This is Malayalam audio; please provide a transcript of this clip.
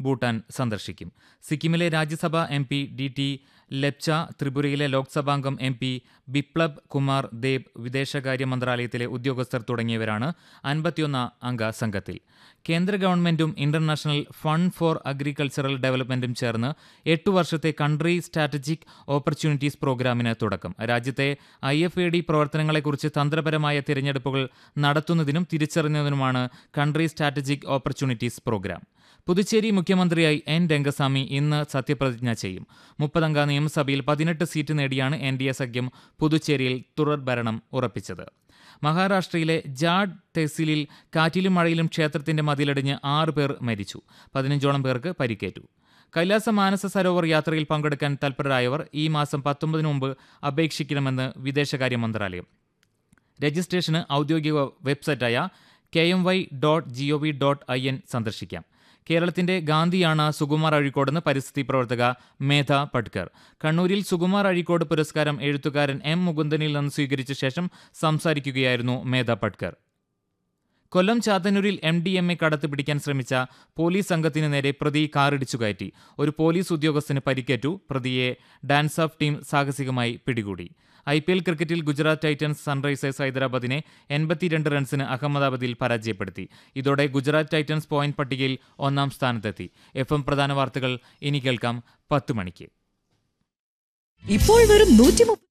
ഭൂട്ടാൻ സന്ദർശിക്കും സിക്കിമിലെ Rajya Sabha M P D T Lepcha ത്രിപുരയിലെ ലോക്സഭാംഗം എം പി ബിപ്ലബ് കുമാർ ദേബ് വിദേശകാര്യ മന്ത്രാലയത്തിലെ ഉദ്യോഗസ്ഥർ തുടങ്ങിയവരാണ് അൻപത്തിയൊന്ന് അംഗ സംഘത്തിൽ കേന്ദ്ര ഗവൺമെന്റും ഇന്റർനാഷണൽ ഫണ്ട് ഫോർ അഗ്രികൾച്ചറൽ ഡെവലപ്മെന്റും ചേർന്ന് എട്ടു വർഷത്തെ കൺട്രി സ്ട്രാറ്റജിക് ഓപ്പർച്യൂണിറ്റീസ് പ്രോഗ്രാമിന് തുടക്കം രാജ്യത്തെ ഐ എഫ് എ ഡി പ്രവർത്തനങ്ങളെക്കുറിച്ച് തന്ത്രപരമായ തിരഞ്ഞെടുപ്പുകൾ നടത്തുന്നതിനും തിരിച്ചറിഞ്ഞതിനുമാണ് country strategic opportunities programme Puducherry മുഖ്യമന്ത്രിയായി എൻ രംഗസ്വാമി ഇന്ന് സത്യപ്രതിജ്ഞ ചെയ്യും മുപ്പതംഗ നിയമസഭയിൽ പതിനെട്ട് സീറ്റ് നേടിയാണ് എൻ ഡി എ സഖ്യം പുതുച്ചേരിയിൽ തുടർ ഭരണം ഉറപ്പിച്ചത് മഹാരാഷ്ട്രയിലെ ജാഡ് തെഹ്സിലിൽ കാറ്റിലും മഴയിലും ക്ഷേത്രത്തിന്റെ മതിലടിഞ്ഞ് ആറ് പേർ മരിച്ചു പതിനഞ്ചോളം പേർക്ക് പരിക്കേറ്റു കൈലാസ മാനസ സരോവർ യാത്രയിൽ പങ്കെടുക്കാൻ തൽപരരായവർ ഈ മാസം പത്തൊമ്പതിന് മുമ്പ് അപേക്ഷിക്കണമെന്ന് വിദേശകാര്യ മന്ത്രാലയം രജിസ്ട്രേഷന് ഔദ്യോഗിക വെബ്സൈറ്റായ K M Y dot G O V dot I N സന്ദർശിക്കാം കേരളത്തിന്റെ ഗാന്ധിയാണ് സുകുമാർ അഴീക്കോടെന്ന് പരിസ്ഥിതി പ്രവർത്തക മേധ പട്കർ കണ്ണൂരിൽ സുകുമാർ അഴീക്കോട് പുരസ്കാരം എഴുത്തുകാരൻ എം മുകുന്ദനിൽ നിന്ന് സ്വീകരിച്ച ശേഷം സംസാരിക്കുകയായിരുന്നു മേധ പട്കർ കൊല്ലം ചാത്തന്നൂരിൽ എം ഡി എം എ കടത്ത് പിടിക്കാൻ ശ്രമിച്ച പോലീസ് സംഘത്തിന് നേരെ പ്രതി കാറിടിച്ചു കയറ്റി ഒരു പോലീസ് ഉദ്യോഗസ്ഥന് പരിക്കേറ്റു പ്രതിയെ ഡാൻസ് ഓഫ് ടീം സാഹസികമായി പിടികൂടി ഐ പി എൽ ക്രിക്കറ്റിൽ ഗുജറാത്ത് ടൈറ്റൻസ് സൺറൈസേഴ്സ് ഹൈദരാബാദിനെ എൺപത്തിരണ്ട് റൺസിന് അഹമ്മദാബാദിൽ പരാജയപ്പെടുത്തി ഇതോടെ ഗുജറാത്ത് ടൈറ്റൻസ് പോയിന്റ് പട്ടികയിൽ ഒന്നാം സ്ഥാനത്തെത്തി എഫ് എം പ്രധാന വാർത്തകൾ ഇനി കേൾക്കാം പത്ത് മണിക്ക് ഇപ്പോൾ വെറും നൂറ്റി